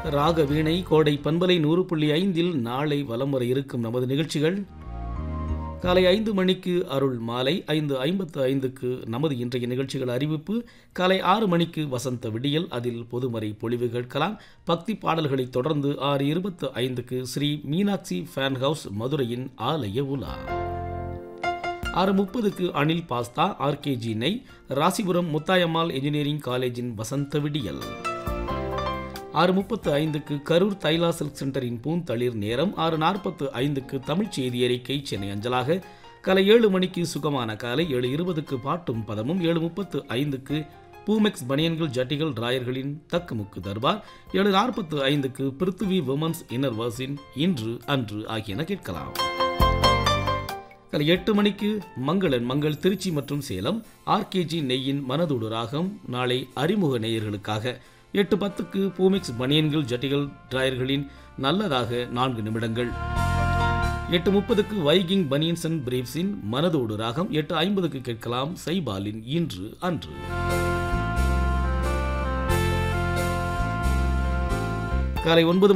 ராக வீணை கோடை பண்பலை நூறு புள்ளி ஐந்தில் நாளை வலம் வர இருக்கும் நமது நிகழ்ச்சிகள் காலை ஐந்து மணிக்கு அருள் மாலை ஐந்து ஐம்பத்து ஐந்துக்கு நமது இன்றைய நிகழ்ச்சிகள் அறிவிப்பு காலை ஆறு மணிக்கு வசந்த விடியல் அதில் பொதுமறை பொழிவு கேட்கலாம் பக்தி பாடல்களைத் தொடர்ந்து ஆறு இருபத்து ஐந்துக்கு ஸ்ரீ மீனாட்சி ஃபேன் ஹவுஸ் மதுரையின் ஆலய உலா ஆறு முப்பதுக்கு அனில் பாஸ்தா ஆர்கேஜி நெய் ராசிபுரம் முத்தாயம்மாள் இன்ஜினியரிங் காலேஜின் வசந்த விடியல் ஆறு முப்பத்து ஐந்துக்கு கரூர் தைலா சில்க் சென்டரின் பூந்தளிர் நேரம் ஆறு நாற்பத்து ஐந்துக்கு தமிழ் செய்தி அறிக்கை சென்னை அஞ்சலாக காலை ஏழு மணிக்கு சுகமான காலை ஏழு இருபதுக்கு பாட்டும் பதமும் ஏழு முப்பத்து ஐந்துக்கு பூமெக்ஸ் பனியன்கள் ஜட்டிகள் டிராயர்களின் தக்குமுக்கு தர்பார் ஏழு நாற்பத்து ஐந்துக்கு பிருத்திவி விமன்ஸ் இன்னர் வர்ஸின் இன்று அன்று ஆகியன கேட்கலாம் காலை எட்டு மணிக்கு மங்களன் மங்கள் திருச்சி மற்றும் சேலம் ஆர்கேஜி நெய்யின் மனதோடு ராகம் நாளை அறிமுக நேயர்களுக்காக எட்டு பத்துக்கு பூமிக்ஸ் பனியன்கள் ஜட்டிகள் டிராயர்களின் நல்லதாக நான்கு நிமிடங்கள் எட்டு முப்பதுக்கு வைகிங் பனியன்ஸ் அண்ட் பிரீப்ஸின் மனதோடு ராகம் எட்டு ஐம்பதுக்கு கேட்கலாம் சைபாலின் இன்று அன்று காலை ஒன்பது